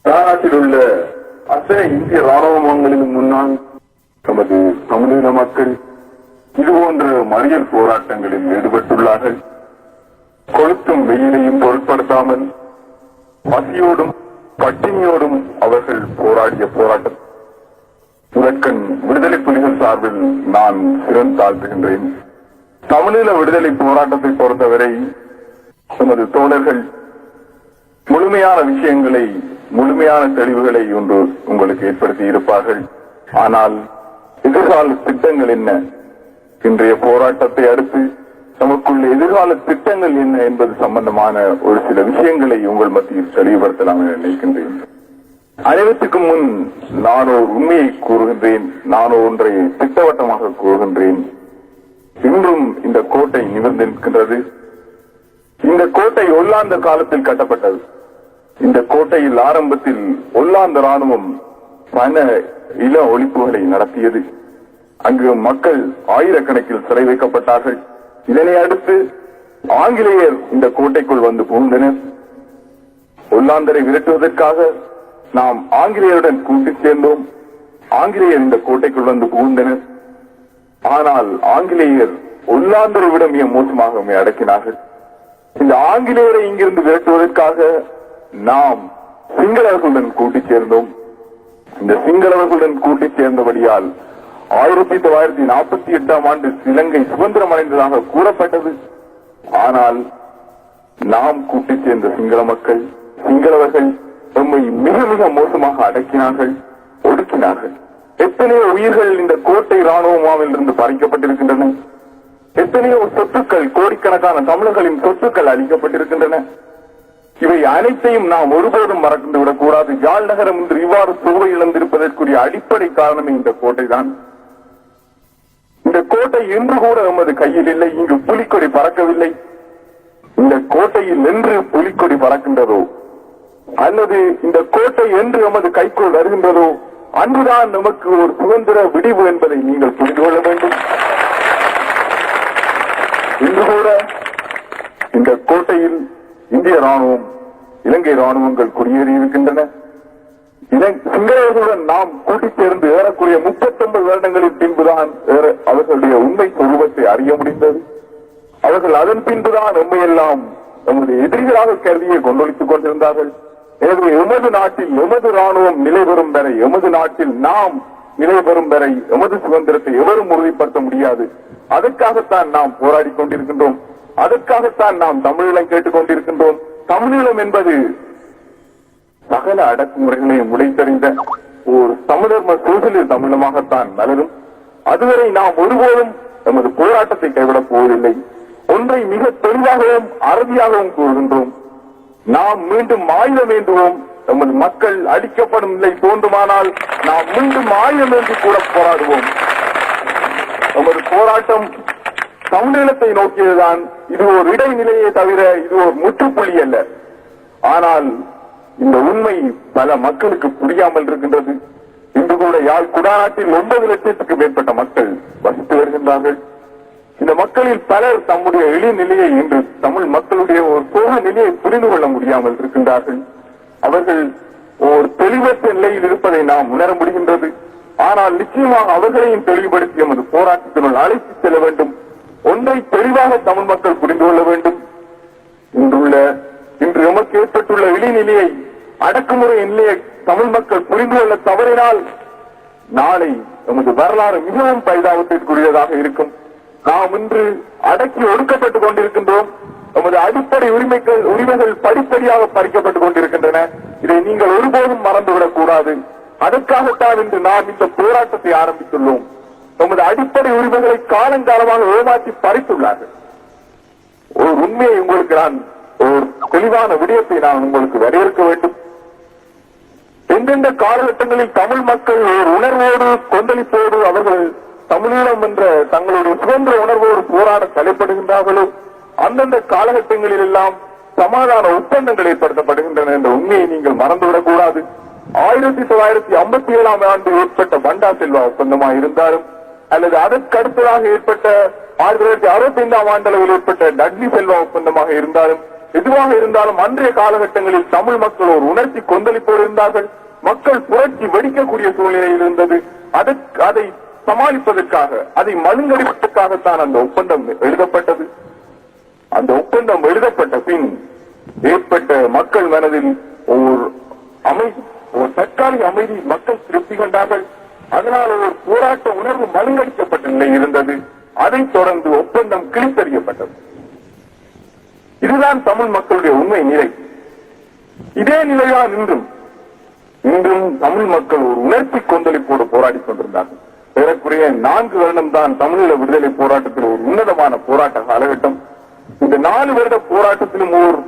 நாட்டில் உள்ள அத்தனை இந்திய ராணுவங்களிலும் முன்னால் நமது தமிழீழ மக்கள் இதுபோன்ற மறியல் போராட்டங்களில் ஈடுபட்டுள்ளார்கள் கொளுத்தும் வெயிலையும் பொருட்படுத்தாமல் பசியோடும் பட்டினியோடும் அவர்கள் போராடிய போராட்டம் முதற்கண் விடுதலை புலிகள் சார்பில் நான் சிறன் தாழ்த்துகின்றேன் தமிழீழ விடுதலை போராட்டத்தை பொறுத்தவரை நமது தோழர்கள் முழுமையான விஷயங்களை முழுமையான தெளிவுகளை ஒன்று உங்களுக்கு ஏற்படுத்தி இருப்பார்கள் ஆனால் எதிர்கால திட்டங்கள் என்ன இன்றைய போராட்டத்தை அடுத்து நமக்குள்ள எதிர்கால திட்டங்கள் என்ன என்பது சம்பந்தமான ஒரு சில விஷயங்களை உங்கள் மத்தியில் தெளிவுபடுத்தலாம் என நினைக்கின்றேன் அனைவருக்கும் முன் நான் ஒரு உண்மையை கூறுகின்றேன் நான் ஒன்றை திட்டவட்டமாக கூறுகின்றேன் இன்றும் இந்த கோட்டை நிமிர்ந்து நிற்கின்றது இந்த கோட்டை ஒல்லாந்த காலத்தில் கட்டப்பட்டது இந்த கோட்டையில் ஆரம்பத்தில் ஒல்லாந்த ராணுவம் பல இள ஒழிப்புகளை நடத்தியது அங்கு மக்கள் ஆயிரக்கணக்கில் சிறை வைக்கப்பட்டார்கள் இதனை அடுத்து ஆங்கிலேயர் இந்த கோட்டைக்குள் வந்து புகுந்தனர் ஒல்லாந்தரை விரட்டுவதற்காக நாம் ஆங்கிலேயருடன் கூட்டி சேர்ந்தோம் ஆங்கிலேயர் இந்த கோட்டைக்குள் வந்து புகுந்தனர் ஆனால் ஆங்கிலேயர் ஒல்லாந்தரை விட மிக மோசமாக நம்மை அடக்கினார்கள் இந்த ஆங்கிலேயரை இங்கிருந்து விரட்டுவதற்காக நாம் சிங்களவர்களுடன் கூட்டி சேர்ந்தோம் இந்த சிங்களவர்களுடன் கூட்டி சேர்ந்தபடியால் ஆயிரத்தி தொள்ளாயிரத்தி நாற்பத்தி எட்டாம் ஆண்டு இலங்கை சுதந்திரம் அடைந்ததாக கூறப்பட்டது ஆனால் நாம் கூட்டி சேர்ந்த சிங்கள மக்கள் சிங்களவர்கள் நம்மை மிக மிக மோசமாக அடக்கினார்கள் ஒடுக்கினார்கள் எத்தனையோ உயிர்கள் இந்த கோட்டை ராணுவமாவில் இருந்து பறிக்கப்பட்டிருக்கின்றன எத்தனையோ சொத்துக்கள் கோடிக்கணக்கான தமிழர்களின் சொத்துக்கள் அளிக்கப்பட்டிருக்கின்றன இவை அனைத்தையும் நாம் ஒருபோதும் மறந்து விடக்கூடாது யாழ் நகரம் இன்று இவ்வாறு சுவை இழந்திருப்பதற்குரிய அடிப்படை காரணமே இந்த கோட்டைதான் இந்த கோட்டை இன்று கூட எமது கையில் இல்லை இங்கு புலிக்கொடி பறக்கவில்லை இந்த கோட்டையில் என்று புலிக்கொடி பறக்கின்றதோ அல்லது இந்த கோட்டை என்று எமது கைக்குள் வருகின்றதோ அன்றுதான் நமக்கு ஒரு சுதந்திர விடிவு என்பதை நீங்கள் புரிந்து கொள்ள வேண்டும் இன்று கூட இந்த கோட்டையில் இந்திய ராணுவம் இலங்கை ராணுவங்கள் குடியேறி இருக்கின்றன இலங்- சிங்களவர்களுடன் நாம் கூட்டிச் சேர்ந்து ஏறக்குறைய 39 வருடங்களின் பின்புதான் ஏற- அவர்களுடைய உண்மை சொரூபத்தை அறிய முடிந்தது அவர்கள் அதன் பின்புதான் உண்மையெல்லாம் நம்முடைய எதிரிகளாக கருதியை கொண்டொழித்துக் கொண்டிருந்தார்கள் எனவே எமது நாட்டில் எமது ராணுவம் நிலை பெறும் வரை எமது நாட்டில் நாம் நிலை பெறும் வரை எமது சுதந்திரத்தை எவரும் உறுதிப்படுத்த முடியாது அதற்காகத்தான் நாம் போராடி கொண்டிருக்கின்றோம் அதற்காகத்தான் நாம் தமிழீழம் கேட்டுக் கொண்டிருக்கின்றோம் தமிழீழம் என்பது சகல அடக்குமுறைகளையும் உடைத்தறிந்த ஒரு சமதர்ம சோசியலிச தமிழமாகத்தான் மலரும் அதுவரை நாம் ஒருபோதும் நமது போராட்டத்தை கைவிடப் போவதில்லை ஒன்றை மிக தெளிவாகவும் அறுதியாகவும் கூறுகின்றோம் நாம் மீண்டும் ஆயுதம் வேண்டுவோம் நமது மக்கள் அடிக்கப்படும் நிலை தோன்றுமானால் நாம் மீண்டும் ஆயுதம் என்று கூட போராடுவோம் நமது போராட்டம் தமிழீழத்தை நோக்கியதுதான் இது ஒரு இடைநிலையே தவிர இது ஒரு முற்றுப்புள்ளி அல்ல ஆனால் இந்த உண்மை பல மக்களுக்கு புரியாமல் இருக்கின்றது இன்று கூட யாழ் குடாநாட்டில் ஒன்பது லட்சத்துக்கு மேற்பட்ட மக்கள் வசித்து வருகின்றார்கள் இந்த மக்களில் பலர் தம்முடைய இழிநிலையை இன்று தமிழ் மக்களுடைய ஒரு சோக நிலையை புரிந்து கொள்ள முடியாமல் இருக்கின்றார்கள் அவர்கள் ஒரு தெளிவற்ற நிலையில் இருப்பதை நாம் உணர முடிகின்றது ஆனால் நிச்சயமாக அவர்களையும் தெளிவுபடுத்தி எமது போராட்டத்தினுள் அழைத்து செல்ல வேண்டும் ஒன்றை தெளிவாக தமிழ் மக்கள் புரிந்து கொள்ள வேண்டும் இன்றுள்ள இன்று எமக்கு ஏற்பட்டுள்ள இழிநிலையை அடக்குமுறை நிலையை தமிழ் மக்கள் புரிந்து கொள்ள தவறினால் நாளை நமது வரலாறு மிகவும் பரிதாபத்திற்குரியதாக இருக்கும் நாம் இன்று அடக்கி ஒடுக்கப்பட்டுக் கொண்டிருக்கின்றோம் நமது அடிப்படை உரிமைகள் உரிமைகள் படிப்படியாக பறிக்கப்பட்டுக் கொண்டிருக்கின்றன இதை நீங்கள் ஒருபோதும் மறந்துவிடக் கூடாது அதற்காகத்தான் இன்று நாம் இந்த போராட்டத்தை ஆரம்பித்துள்ளோம் நமது அடிப்படை உரிமைகளை காலங்காலமாக ஏமாற்றி பறித்துள்ளார்கள் ஒரு உண்மையை உங்களுக்கு நான் ஒரு தெளிவான விடயத்தை நான் உங்களுக்கு வரையறுக்க வேண்டும் எந்தெந்த காலகட்டங்களில் தமிழ் மக்கள் ஒரு உணர்வோடு கொந்தளிப்போடு அவர்கள் தமிழீழம் என்ற தங்களுடைய சுதந்திர உணர்வோடு போராட தலைப்படுகின்றார்களோ அந்தந்த காலகட்டங்களில் எல்லாம் சமாதான ஒப்பந்தங்கள் ஏற்படுத்தப்படுகின்றன என்ற உண்மையை நீங்கள் மறந்துவிடக் கூடாது ஆயிரத்தி தொள்ளாயிரத்தி ஐம்பத்தி ஏழாம் ஆண்டு ஏற்பட்ட பண்டா செல்வா ஒப்பந்தமாக இருந்தாலும் அல்லது அதற்கு அடுத்ததாக ஏற்பட்ட ஆயிரத்தி தொள்ளாயிரத்தி அறுபத்தி ஐந்தாம் ஆண்டளவில் ஏற்பட்ட டட்லி செல்வா ஒப்பந்தமாக இருந்தாலும் எதுவாக இருந்தாலும் அன்றைய காலகட்டங்களில் தமிழ் மக்கள் ஒரு உணர்ச்சி கொந்தளிப்போடு இருந்தார்கள் மக்கள் புரட்சி வெடிக்கக்கூடிய சூழ்நிலையில் இருந்தது அதற்கு அதை சமாளிப்பதற்காக அதை மழுங்கடிப்பதற்காகத்தான் அந்த ஒப்பந்தம் எழுதப்பட்டது அந்த ஒப்பந்தம் எழுதப்பட்ட பின் ஏற்பட்ட மக்கள் மனதில் ஒரு அமைதி ஒரு தற்காலிக அமைதி மக்கள் திருப்தி கண்டார்கள் அதனால் ஒரு போராட்ட உணர்வு மழுங்கடிக்கப்பட்ட நிலை இருந்தது அதைத் தொடர்ந்து ஒப்பந்தம் கிழித்தறியப்பட்டது இதுதான் தமிழ் மக்களுடைய உண்மை நிலை இதே நிலைதான் இன்றும் இன்றும் தமிழ் மக்கள் ஒரு உணர்ச்சி கொந்தளிப்போடு போராடிக் கொண்டிருந்தார்கள் ஏறக்குறைய நான்கு வருடம் தான் தமிழீழ விடுதலை போராட்டத்தில் ஒரு உன்னதமான போராட்ட காலகட்டம் இந்த நாலு வருட போராட்டத்திலும் ஒரு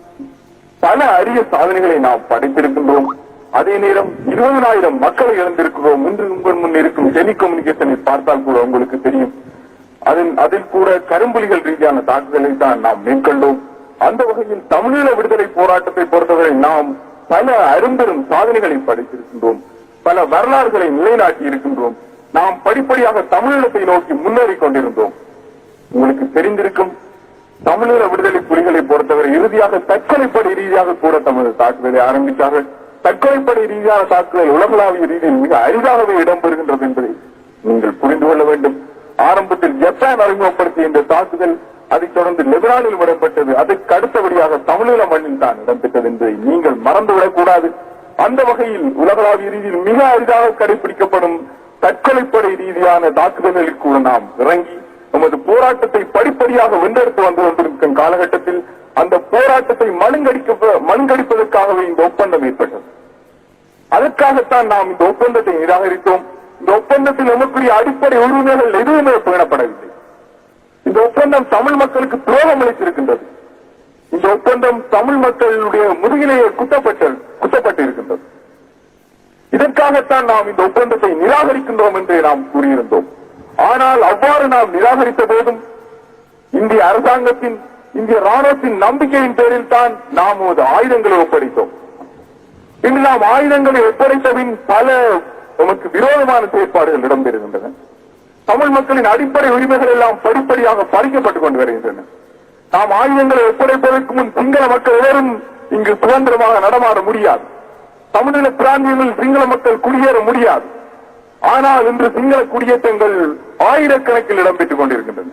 பல அரிய சாதனைகளை நாம் படைத்திருக்கின்றோம் அதே நேரம் இருபதனாயிரம் மக்களை இழந்திருக்கிறோம் இன்று உங்கள் முன் இருக்கும் டெலிகம்யூனிகேஷனை பார்த்தால் கூட உங்களுக்கு தெரியும் அதில் அதில் கூட கரும்புலிகள் ரீதியான தாக்குதலை தான் நாம் மேற்கொண்டோம் அந்த வகையில் தமிழீழ விடுதலை போராட்டத்தை பொறுத்தவரை நாம் பல அரும்பெரும் சாதனைகளை படைத்திருக்கின்றோம் பல வரலாறுகளை நிலைநாட்டி இருக்கின்றோம் நாம் படிப்படியாக தமிழீழத்தை நோக்கி முன்னேறிக் கொண்டிருந்தோம் உங்களுக்கு தெரிந்திருக்கும் தமிழீழ விடுதலை புலிகளை பொறுத்தவரை இறுதியாக தற்கொலைப்படை ரீதியாக கூட தமது தாக்குதலை ஆரம்பித்தார்கள் தற்கொலைப்படை ரீதியான தாக்குதல் உலகளாவிய ரீதியில் மிக அரிதாகவே இடம்பெறுகின்றது என்பதை நீங்கள் புரிந்து கொள்ள வேண்டும் ஆரம்பத்தில் ஜப்பான் அறிமுகப்படுத்திய இந்த தாக்குதல் அதைத் தொடர்ந்து லெபனானில் விடப்பட்டது அதற்கு அடுத்தபடியாக தமிழீழ மண்ணில் தான் இடம்பெற்றது என்பதை நீங்கள் மறந்துவிடக் கூடாது அந்த வகையில் உலகளாவிய ரீதியில் மிக அரிதாக கடைபிடிக்கப்படும் தற்கொலைப்படை ரீதியான தாக்குதல்களில் கூட நாம் இறங்கி நமது போராட்டத்தை படிப்படியாக வென்றெடுத்து வந்து கொண்டிருக்கும் காலகட்டத்தில் அந்த போராட்டத்தை மழுங்கடிக்க மழுங்கடிப்பதற்காகவே இந்த ஒப்பந்தம் ஏற்பட்டது அதற்காகத்தான் நாம் இந்த ஒப்பந்தத்தை நிராகரித்தோம் இந்த ஒப்பந்தத்தில் நமக்குரிய அடிப்படை உரிமைகள் எதுவுமே பேணப்படவில்லை இந்த ஒப்பந்தம் தமிழ் மக்களுக்கு துரோகம் அளித்திருக்கின்றது இந்த ஒப்பந்தம் தமிழ் மக்களுடைய முதுகிலேயே குத்தப்பட்டு குத்தப்பட்டு இருக்கின்றது இதற்காகத்தான் நாம் இந்த ஒப்பந்தத்தை நிராகரிக்கின்றோம் என்று நாம் கூறியிருந்தோம் ஆனால் அவ்வாறு நாம் நிராகரித்த போதும் இந்திய அரசாங்கத்தின் இந்திய ராணுவத்தின் நம்பிக்கையின் பேரில் தான் நாம் ஒரு ஆயுதங்களை ஒப்படைத்தோம் இன்று நாம் ஆயுதங்களை ஒப்படைத்த பின் பல நமக்கு விரோதமான செயற்பாடுகள் இடம்பெறுகின்றன தமிழ் மக்களின் அடிப்படை உரிமைகள் எல்லாம் படிப்படியாக பறிக்கப்பட்டுக் கொண்டு வருகின்றன நாம் ஆயுதங்களை ஒப்படைப்பதற்கு முன் சிங்கள மக்கள் எவரும் இங்கு சுதந்திரமாக நடமாட முடியாது தமிழீழ பிராந்தியங்களில் சிங்கள மக்கள் குடியேற முடியாது ஆனால் இன்று சிங்கள குடியேற்றங்கள் ஆயிரக்கணக்கில் இடம்பெற்றுக் கொண்டிருக்கின்றன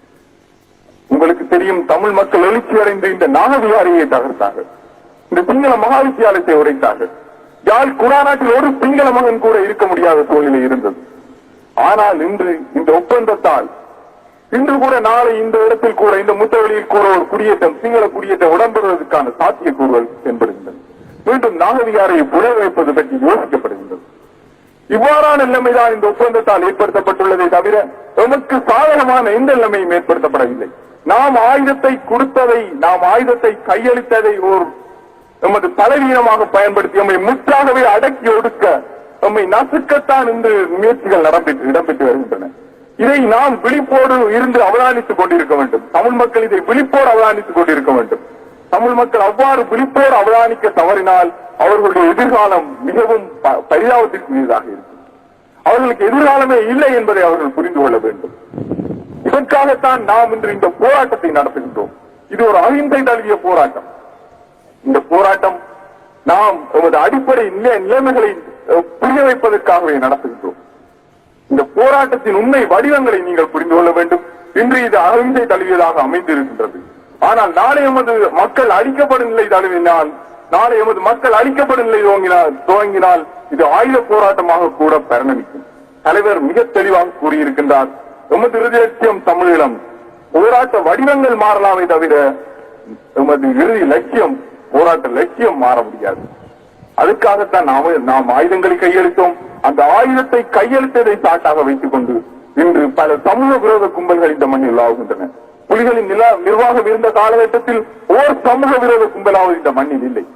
உங்களுக்கு தெரியும் தமிழ் மக்கள் எழுச்சி அடைந்து இந்த நாகவிகாரியை தகர்த்தார்கள் இந்த சிங்கள மகாவித்தியாலயத்தை உடைத்தார்கள் யாழ் குடாநாட்டில் ஒரு சிங்கள மகன் கூட இருக்க முடியாத சூழ்நிலை இருந்தது ஆனால் இன்று இந்த ஒப்பந்தத்தால் இன்று கூட நாளை இந்த இடத்தில் கூட இந்த முத்தவெளியில் கூட ஒரு குடியேற்றம் சிங்கள குடியேற்றம் உடம்பெறுவதற்கான சாத்தியக்கூறுகள் தென்படுகின்றன மீண்டும் நாகவிகாரையை புல வைப்பது பற்றி யோசிக்கப்படுகின்றது இவ்வாறான நிலைமைதான் இந்த ஒப்பந்தத்தால் ஏற்படுத்தப்பட்டுள்ளதை தவிர நமக்கு சாதகமான எந்த நிலைமையும் ஏற்படுத்தப்படவில்லை நாம் ஆயுதத்தை கொடுத்ததை நாம் ஆயுதத்தை கையளித்ததை ஒரு நமது பலவீனமாக பயன்படுத்தி நம்மை முற்றாகவே அடக்கி ஒடுக்க நம்மை நசுக்கத்தான் இன்று முயற்சிகள் நடம்பெற்று இடம்பெற்று வருகின்றன இதை நாம் விழிப்போடு இருந்து அவதானித்துக் கொண்டிருக்க வேண்டும் தமிழ் மக்கள் இதை விழிப்போடு அவதானித்துக் கொண்டிருக்க வேண்டும் தமிழ் மக்கள் அவ்வாறு விழிப்போடு அவதானிக்க தவறினால் அவர்களுடைய எதிர்காலம் மிகவும் ப- பரிதாபத்திற்குரியதாக இருக்கும் அவர்களுக்கு எதிர்காலமே இல்லை என்பதை அவர்கள் புரிந்து கொள்ள வேண்டும் இதற்காகத்தான் நாம் இன்று இந்த போராட்டத்தை நடத்துகின்றோம் இது ஒரு அகிம்சை தழுவிய போராட்டம் இந்த போராட்டம் நாம் நமது அடிப்படை நிலை- நிலைமைகளை அஹ், புரிய வைப்பதற்காகவே நடத்துகின்றோம் இந்த போராட்டத்தின் உண்மை வடிவங்களை நீங்கள் புரிந்து கொள்ள வேண்டும் இன்று இது அகிம்சை தழுவியதாக அமைந்திருக்கின்றது ஆனால் நாளை எமது மக்கள் அழிக்கப்படும் நிலை தழுவினால் நாளை எமது மக்கள் அழிக்கப்படும் நிலை துவங்கினால் துவங்கினால் இது ஆயுத போராட்டமாக கூட பரிணமிக்கும் தலைவர் மிக தெளிவாக கூறியிருக்கின்றார் எமது இறுதி லட்சியம் தமிழீழம் போராட்ட வடிவங்கள் மாறலாமே தவிர எமது இறுதி லட்சியம் போராட்ட லட்சியம் மாற முடியாது அதுக்காகத்தான் நாம நாம் ஆயுதங்களை கையெழுத்தோம் அந்த ஆயுதத்தை கையெழுத்ததை சாட்டாக வைத்துக் கொண்டு இன்று பல சமூக விரோத கும்பல்கள் இந்த மண்ணில் ஆகுகின்றன புலிகளின் நில நிர்வாகம் இருந்த காலகட்டத்தில் ஓர் சமூக விரோத கும்பலாவது இந்த மண்ணில் இல்லை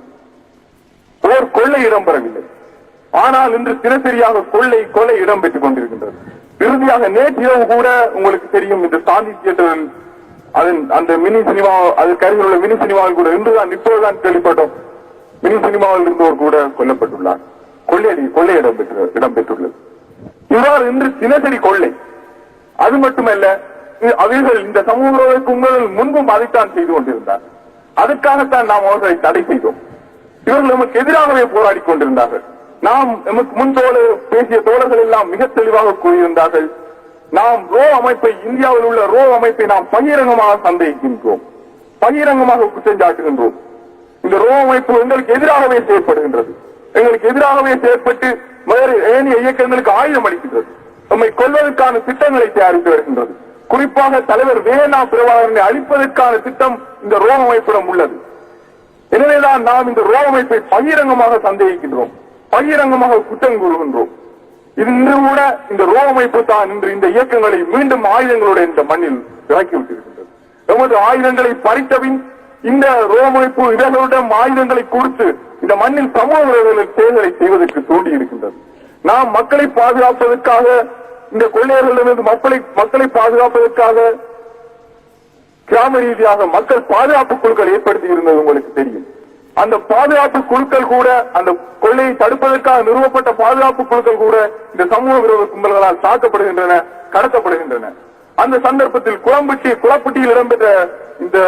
ஓர் கொள்ளை இடம்பெறவில்லை ஆனால் இன்று தினசரியாக கொள்ளை கொலை இடம்பெற்றுக் கொண்டிருக்கின்றது இறுதியாக நேற்றிரவு கூட உங்களுக்கு தெரியும் இந்த சாந்தி தியேட்டரில் அதன் அந்த மினி சினிமா அதற்கு அருகில் உள்ள மினி சினிமாவில் கூட இன்றுதான் இப்போதுதான் கேள்விப்பட்டோம் மினி சினிமாவில் இருந்தோர் கூட கொல்லப்பட்டுள்ளார் கொள்ளையடி கொள்ளை இடம்பெற்று இடம்பெற்றுள்ளது இவ்வாறு இன்று தினசரி கொள்ளை அது மட்டுமல்ல இ- அவர்கள் இந்த சமூக விரோத கும்பல்கள் முன்பும் அதைத்தான் செய்து கொண்டிருந்தார் அதற்காகத்தான் நாம் அவர்களை தடை செய்தோம் இவர்கள் நமக்கு எதிராகவே போராடி கொண்டிருந்தார்கள் நாம் நமக்கு முன் தோழ பேசிய தோழர்கள் எல்லாம் மிக தெளிவாக கூறியிருந்தார்கள் நாம் ரோ அமைப்பை இந்தியாவில் உள்ள ரோ அமைப்பை நாம் பகிரங்கமாக சந்தேகிக்கின்றோம் பகிரங்கமாக குற்றஞ்சாட்டுகின்றோம் இந்த ரோ அமைப்பு எங்களுக்கு எதிராகவே செயற்படுகின்றது எங்களுக்கு எதிராகவே செயற்பட்டு வேறு ஏனைய இயக்கங்களுக்கு ஆயுதம் அளிக்கின்றது நம்மை கொல்வதற்கான திட்டங்களை தயாரித்து வருகின்றது குறிப்பாக தலைவர் வேணா பிரபாகரனை அழிப்பதற்கான திட்டம் இந்த ரோ அமைப்பிடம் உள்ளது எனவேதான் நாம் இந்த ரோ அமைப்பை பகிரங்கமாக சந்தேகிக்கின்றோம் பகிரங்கமாக குற்றம் கூறுகின்றோம் இது இன்று கூட இந்த ரோ அமைப்பு தான் இன்று இந்த இயக்கங்களை மீண்டும் ஆயுதங்களோடு இந்த மண்ணில் இறக்கிவிட்டிருக்கின்றது எமது ஆயுதங்களை பறித்தபின் இந்த ரோ அமைப்பு இவர்களிடம் ஆயுதங்களை கொடுத்து இந்த மண்ணில் சமூக விரோதிகள் செயல்களை செய்வதற்கு தூண்டி இருக்கின்றது நாம் மக்களை பாதுகாப்பதற்காக இந்த கொள்ளையர்களிடமிருந்து மக்களை மக்களை பாதுகாப்பதற்காக கிராம ரீதியாக மக்கள் பாதுகாப்பு குழுக்கள் ஏற்படுத்தி இருந்தது உங்களுக்கு தெரியும் அந்த பாதுகாப்பு குழுக்கள் கூட அந்த கொள்ளையை தடுப்பதற்காக நிறுவப்பட்ட பாதுகாப்பு குழுக்கள் கூட இந்த சமூக விரோத கும்பல்களால் தாக்கப்படுகின்றன கடத்தப்படுகின்றன அந்த சந்தர்ப்பத்தில் குளம்பட்டி குளப்பட்டியில் இடம்பெற்ற இந்த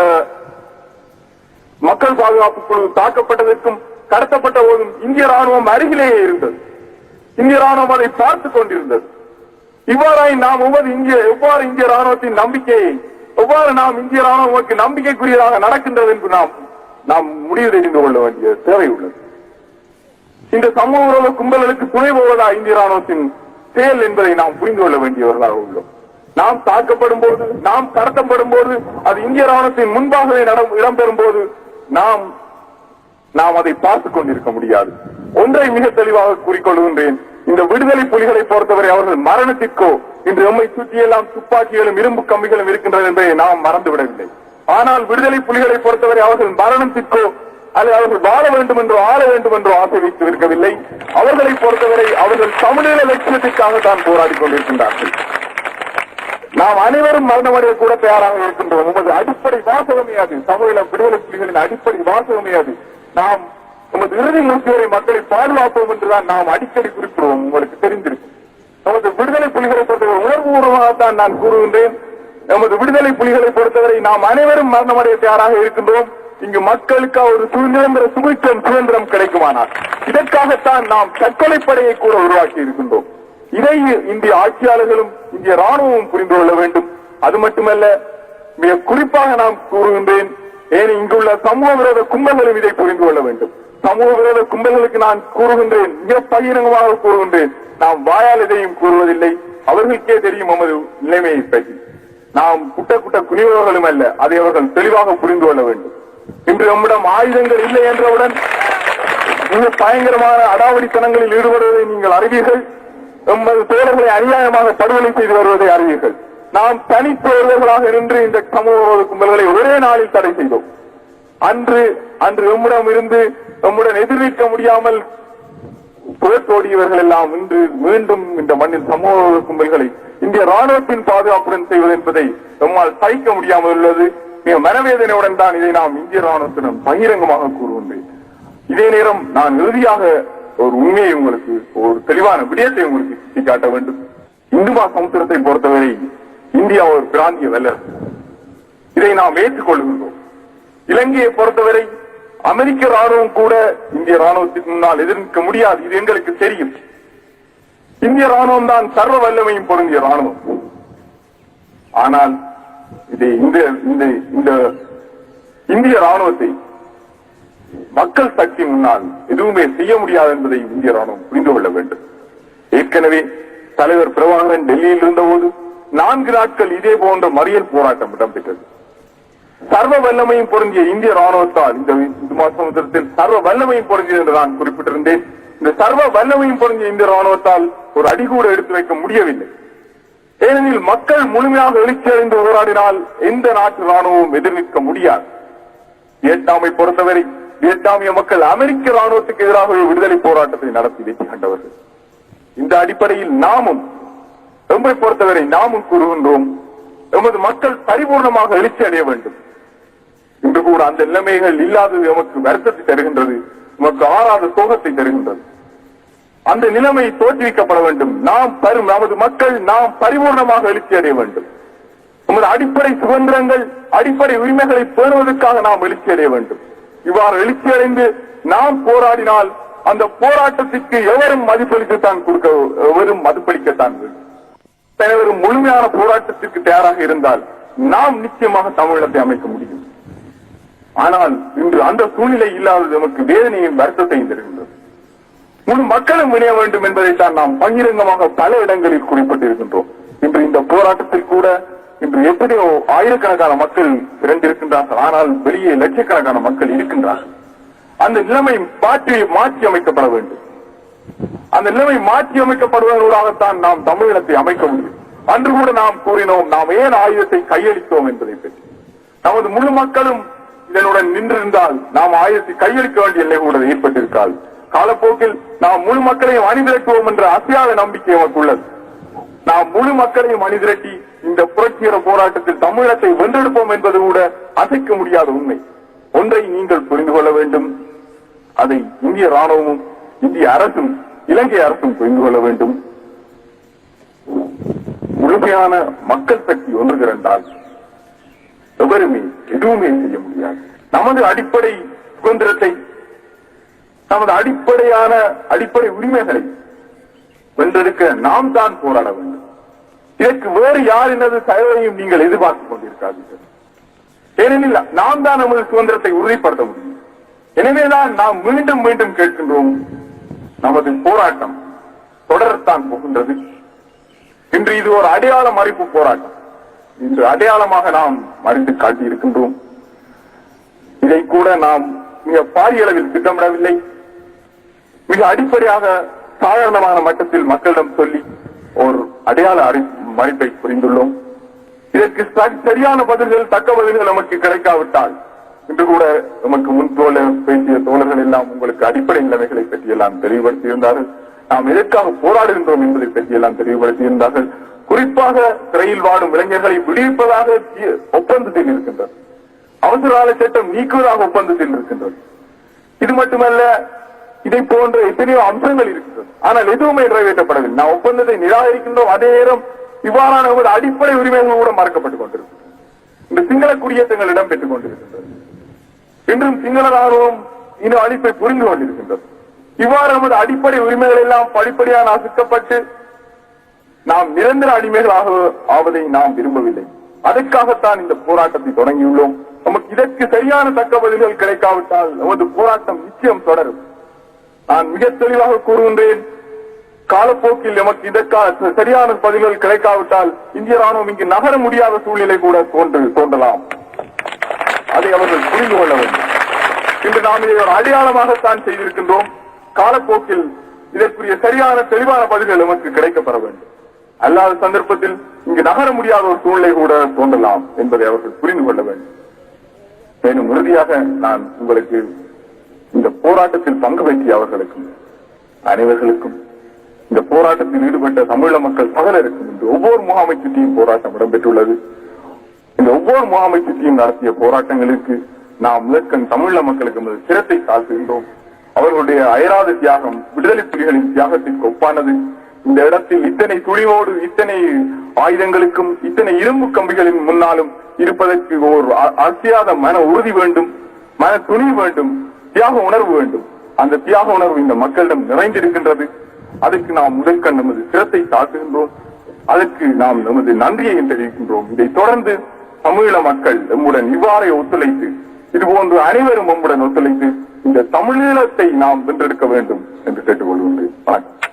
மக்கள் பாதுகாப்பு குழு தாக்கப்பட்டதற்கும் கடத்தப்பட்ட போதும் இந்திய ராணுவம் அருகிலேயே இருந்தது இந்திய ராணுவம் அதை பார்த்துக் கொண்டிருந்தது இவ்வாறாய் நாம் ஒவ்வொரு இந்திய எவ்வாறு இந்திய ராணுவத்தின் நம்பிக்கையை எவ்வாறு நாம் இந்திய ராணுவமுக்கு நம்பிக்கைக்குரியதாக நடக்கின்றது என்று நாம் நாம் முடிவு தெரிந்து கொள்ள வேண்டிய தேவை உள்ளது இந்த சமூக விரோத கும்பல்களுக்கு துணை போவதா இந்திய ராணுவத்தின் செயல் என்பதை நாம் புரிந்து கொள்ள வேண்டியவர்களாக உள்ளோம் நாம் தாக்கப்படும் போது நாம் கடத்தப்படும் போது அது இந்திய ராணுவத்தின் முன்பாகவே நடம்- இடம்பெறும் போது நாம் நாம் அதை பார்த்துக் கொண்டிருக்க முடியாது ஒன்றை மிக தெளிவாக கூறிக்கொள்கின்றேன் இந்த விடுதலை புலிகளை பொறுத்தவரை அவர்கள் மரணத்திற்கோ இன்று எம்மை சுற்றியெல்லாம் துப்பாக்கிகளும் இரும்பு கம்பிகளும் இருக்கின்றன என்பதை நாம் மறந்துவிடவில்லை ஆனால் விடுதலை புலிகளை பொறுத்தவரை அவர்கள் மரணத்திற்கோ அல்லது அவர்கள் வாழ வேண்டும் என்றோ ஆள வேண்டும் என்றோ ஆசை வைத்து இருக்கவில்லை அவர்களை பொறுத்தவரை அவர்கள் தமிழீழ லட்சியத்திற்காக தான் போராடி கொண்டிருக்கின்றார்கள் நாம் அனைவரும் மரணமடைய கூட தயாராக இருக்கின்றோம் உமது அடிப்படை வாசகமே அது தமிழீழ விடுதலை புலிகளின் அடிப்படை வாசகமே அது நாம் நமது இறுதி மூச்சு வரை மக்களை பாதுகாப்போம் என்றுதான் நாம் அடிக்கடி குறிப்பிடுவோம் உங்களுக்கு தெரிந்திருக்கும் நமது விடுதலை புலிகளை பொறுத்தவரை உணர்வுபூர்வமாகத்தான் நான் கூறுகின்றேன் நமது விடுதலை புலிகளை பொறுத்தவரை நாம் அனைவரும் மரணமடைய தயாராக இருக்கின்றோம் இங்கு மக்களுக்கு ஒரு சுதந்திர சுமிச்சம் சுதந்திரம் கிடைக்குமானால் இதற்காகத்தான் நாம் தற்கொலைப்படையை கூட உருவாக்கி இருக்கின்றோம் இதை இந்திய ஆட்சியாளர்களும் இந்திய ராணுவமும் புரிந்து கொள்ள வேண்டும் அது மட்டுமல்ல மிக குறிப்பாக நாம் கூறுகின்றேன் ஏன் இங்குள்ள சமூக விரோத கும்பல்களும் இதை புரிந்து கொள்ள வேண்டும் சமூக விரோத கும்பல்களுக்கு நான் கூறுகின்றேன் மிக பகிரங்கமாக கூறுகின்றேன் நாம் வாயால் எதையும் கூறுவதில்லை அவர்களுக்கே தெரியும் நமது நிலைமையை பற்றி நாம் குட்ட குட்ட குனிவர்களும் அல்ல அதை அவர்கள் தெளிவாக புரிந்து கொள்ள வேண்டும் இன்று நம்மிடம் ஆயுதங்கள் இல்லை என்றவுடன் மிக பயங்கரமான அடாவடித்தனங்களில் ஈடுபடுவதை நீங்கள் அறிவீர்கள் எமது தோழர்களை அநியாயமாக படுகொலை செய்து வருவதை அறிவீர்கள் நாம் தனித்தோழர்களாக நின்று இந்த சமூக விரோத கும்பல்களை ஒரே நாளில் தடை செய்தோம் அன்று அன்று நம்மிடம் இருந்து நம்முடன் எதிர்நிற்க முடியாமல் புறத்தோடியவர்கள் எல்லாம் இன்று மீண்டும் இந்த மண்ணில் சமூக விரோத கும்பல்களை இந்திய ராணுவத்தின் பாதுகாப்புடன் செய்வது என்பதை நம்மால் சகிக்க முடியாமல் உள்ளது மிக மனவேதனையுடன் தான் இதை நாம் இந்திய ராணுவத்திடம் பகிரங்கமாக கூறுகின்றேன் இதே நேரம் நான் இறுதியாக ஒரு உண்மையை உங்களுக்கு ஒரு தெளிவான விடயத்தை உங்களுக்கு சுட்டிக்காட்ட வேண்டும் இந்து சமுத்திரத்தை பொறுத்தவரை இந்தியா ஒரு பிராந்திய வல்லர் இதை நாம் ஏற்றுக்கொள்கின்றோம் இலங்கையை பொறுத்தவரை அமெரிக்க ராணுவம் கூட இந்திய ராணுவத்திற்கு முன்னால் எதிர்க்க முடியாது இது எங்களுக்கு தெரியும் இந்திய ராணுவம் தான் சர்வ வல்லமையும் பொருந்திய ராணுவம் ஆனால் இதை இந்த இந்த இந்த இந்திய ராணுவத்தை மக்கள் சக்தி முன்னால் எதுவுமே செய்ய முடியாது என்பதை இந்திய ராணுவம் புரிந்து கொள்ள வேண்டும் ஏற்கனவே தலைவர் பிரபாகரன் டெல்லியில் இருந்தபோது நான்கு நாட்கள் இதே போன்ற மறியல் போராட்டம் இடம்பெற்றது சர்வ வல்லமையும் பொருந்திய இந்திய ராணுவத்தால் இந்த இந்து சமுத்திரத்தில் சர்வ வல்லமையும் பொருந்தியது என்று நான் குறிப்பிட்டிருந்தேன் இந்த சர்வ வல்லமையும் பொருந்திய இந்திய ராணுவத்தால் ஒரு அடி கூட எடுத்து வைக்க முடியவில்லை ஏனெனில் மக்கள் முழுமையாக எழுச்சியடைந்து போராடினால் எந்த நாட்டு ராணுவமும் எதிர்நிற்க முடியாது வியட்நாமை பொறுத்தவரை வியட்நாமிய மக்கள் அமெரிக்க ராணுவத்துக்கு எதிராக விடுதலை போராட்டத்தை நடத்தி வெற்றி கண்டவர்கள் இந்த அடிப்படையில் நாமும் எம்மை பொறுத்தவரை நாமும் கூறுகின்றோம் எமது மக்கள் பரிபூர்ணமாக எழுச்சி அடைய வேண்டும் இன்று கூட அந்த நிலைமைகள் இல்லாதது எமக்கு வருத்தத்தை தருகின்றது நமக்கு ஆறாத சோகத்தை தருகின்றது அந்த நிலைமை தோற்றுவிக்கப்பட வேண்டும் நாம் பரி நமது மக்கள் நாம் பரிபூர்ணமாக எழுச்சி அடைய வேண்டும் நமது நமது அடிப்படை சுதந்திரங்கள் அடிப்படை உரிமைகளை பேணுவதற்காக நாம் எழுச்சி அடைய வேண்டும் இவ்வாறு எழுச்சி அடைந்து நாம் போராடினால் அந்த போராட்டத்திற்கு எவரும் மதிப்பளிக்கத்தான் கொடுக்க எவரும் மதிப்பளிக்கத்தான் வேண்டும் தலைவரும் முழுமையான போராட்டத்திற்கு தயாராக இருந்தால் நாம் நிச்சயமாக தமிழகத்தை அமைக்க முடியும் ஆனால் இன்று அந்த சூழ்நிலை இல்லாதது நமக்கு வேதனையும் வருத்தத்தையும் தருகின்றது முழு மக்களும் இணைய வேண்டும் என்பதைத்தான் நாம் பகிரங்கமாக பல இடங்களில் குறிப்பிட்டிருக்கின்றோம் இன்று இந்த போராட்டத்தில் கூட இன்று எத்தனையோ ஆயிரக்கணக்கான மக்கள் திரண்டிருக்கின்றார்கள் ஆனால் வெளியே லட்சக்கணக்கான மக்கள் இருக்கின்றார்கள் அந்த நிலைமை மாற்றி மாற்றி அமைக்கப்பட வேண்டும் அந்த நிலைமை மாற்றி அமைக்கப்படுவதற்காகத்தான் நாம் தமிழகத்தை அமைக்க முடியும் அன்று கூட நாம் கூறினோம் நாம் ஏன் ஆயுதத்தை கையளித்தோம் என்பதை பற்றி நமது முழு மக்களும் இதனுடன் நின்றிருந்தால் நாம் ஆயுதத்தை கையளிக்க வேண்டிய நிலை கூட ஏற்பட்டிருக்காது காலப்போக்கில் நாம் முழு மக்களையும் அணிதிரட்டுவோம் என்ற அசையாத நம்பிக்கை நமக்கு உள்ளது நாம் முழு மக்களையும் அணிதிரட்டி இந்த புரட்சிகர போராட்டத்தில் தமிழகத்தை வென்றெடுப்போம் என்பது கூட அசைக்க முடியாத உண்மை ஒன்றை நீங்கள் புரிந்து கொள்ள வேண்டும் அதை இந்திய ராணுவமும் இந்திய அரசும் இலங்கை அரசும் புரிந்து கொள்ள வேண்டும் முழுமையான மக்கள் சக்தி ஒன்று திரண்டால் எவருமே எதுவுமே செய்ய முடியாது நமது அடிப்படை சுதந்திரத்தை நமது அடிப்படையான அடிப்படை உரிமைகளை வென்றெடுக்க நாம் தான் போராட வேண்டும் இதற்கு வேறு யாரினது தயவையும் நீங்கள் எதிர்பார்த்துக் கொண்டிருக்காதீர்கள் ஏனெனில் நாம் தான் நமது சுதந்திரத்தை உறுதிப்படுத்த முடியும் எனவேதான் நாம் மீண்டும் மீண்டும் கேட்கின்றோம் நமது போராட்டம் தொடரத்தான் போகின்றது இன்று இது ஒரு அடையாள மறைப்பு போராட்டம் இன்று அடையாளமாக நாம் மறைத்து காட்டியிருக்கின்றோம் இதை கூட நாம் மிக பாரிய அளவில் திட்டமிடவில்லை மிக அடிப்படையாக சாதாரணமான மட்டத்தில் மக்களிடம் சொல்லி ஒரு அடையாள அறி- மறைப்பை புரிந்துள்ளோம் இதற்கு ச- சரியான பதில்கள் தக்க பதில்கள் நமக்கு கிடைக்காவிட்டால் இன்று கூட நமக்கு முன் தோழ பேசிய தோழர்கள் எல்லாம் உங்களுக்கு அடிப்படை நிலைமைகளை பற்றி எல்லாம் தெளிவுபடுத்தியிருந்தார்கள் நாம் எதற்காக போராடுகின்றோம் என்பதை பற்றி எல்லாம் தெளிவுபடுத்தியிருந்தார்கள் குறிப்பாக சிறையில் வாடும் இளைஞர்களை விடுவிப்பதாக தி- ஒப்பந்தத்தில் இருக்கின்றது அவசர கால சட்டம் நீக்குவதாக ஒப்பந்தத்தில் இருக்கின்றது இது மட்டுமல்ல இதை போன்ற எத்தனையோ அம்சங்கள் இருக்கின்றது ஆனால் எதுவுமே நிறைவேற்றப்படவில்லை நாம் ஒப்பந்தத்தை நிராகரிக்கின்றோம் அதே நேரம் இவ்வாறான நமது அடிப்படை உரிமைகள் கூட மறக்கப்பட்டுக் கொண்டிருக்கிறது இந்த சிங்கள குடியேற்றங்கள் இடம்பெற்றுக் கொண்டிருக்கின்றது இன்றும் சிங்கள ராணுவம் இன அழிப்பை புரிந்து கொண்டிருக்கின்றது இவ்வாறு நமது அடிப்படை உரிமைகள் எல்லாம் படிப்படியாக நசுக்கப்பட்டு நாம் நிரந்தர அடிமைகளாக ஆவதை நாம் விரும்பவில்லை அதற்காகத்தான் இந்த போராட்டத்தை தொடங்கியுள்ளோம் நமக்கு இதற்கு சரியான தக்க பதில்கள் கிடைக்காவிட்டால் நமது போராட்டம் நிச்சயம் தொடரும் நான் மிக தெளிவாக கூறுகின்றேன் காலப்போக்கில் நமக்கு இதற்கான சரியான பதில்கள் கிடைக்காவிட்டால் இந்திய ராணுவம் இங்கு நகர முடியாத சூழ்நிலை கூட தோன்று தோன்றலாம் அதை அவர்கள் புரிந்து கொள்ள வேண்டும் இன்று நாம் இதை ஒரு அடையாளமாகத்தான் செய்திருக்கின்றோம் காலப்போக்கில் இதற்குரிய சரியான தெளிவான பதில்கள் நமக்கு கிடைக்கப்பெற வேண்டும் அல்லாத சந்தர்ப்பத்தில் இங்கு நகர முடியாத ஒரு சூழ்நிலை கூட தோன்றலாம் என்பதை அவர்கள் புரிந்து கொள்ள வேண்டும் மேலும் இறுதியாக நான் உங்களுக்கு இந்த போராட்டத்தில் பங்கு பற்றிய அவர்களுக்கும் அனைவர்களுக்கும் இந்த போராட்டத்தில் ஈடுபட்ட தமிழக மக்கள் பகலருக்கும் இன்று ஒவ்வொரு முகாமை சுற்றியும் போராட்டம் இடம்பெற்றுள்ளது இந்த ஒவ்வொரு முகாமை சுற்றியும் நடத்திய போராட்டங்களுக்கு நாம் முதற்கண் தமிழக மக்களுக்கு நமது சிரத்தை தாழ்த்துகின்றோம் அவர்களுடைய அயராத தியாகம் விடுதலை புலிகளின் தியாகத்திற்கு ஒப்பானது இந்த இடத்தில் இத்தனை துணிவோடு இத்தனை ஆயுதங்களுக்கும் இத்தனை இரும்பு கம்பிகளின் முன்னாலும் இருப்பதற்கு ஒரு அ- அசையாத மன உறுதி வேண்டும் மன துணிவு வேண்டும் தியாக உணர்வு வேண்டும் அந்த தியாக உணர்வு இந்த மக்களிடம் நிறைந்திருக்கின்றது அதற்கு நாம் முதற்கண் நமது சிரத்தை தாக்குகின்றோம் அதற்கு நாம் நமது நன்றியை தெரிவிக்கின்றோம் இதை தொடர்ந்து தமிழீழ மக்கள் நம்முடன் இவ்வாறே ஒத்துழைத்து இதுபோன்று அனைவரும் நம்முடன் ஒத்துழைத்து இந்த தமிழீழத்தை நாம் வென்றெடுக்க வேண்டும் என்று கேட்டுக்கொள்கின்றேன் வணக்கம்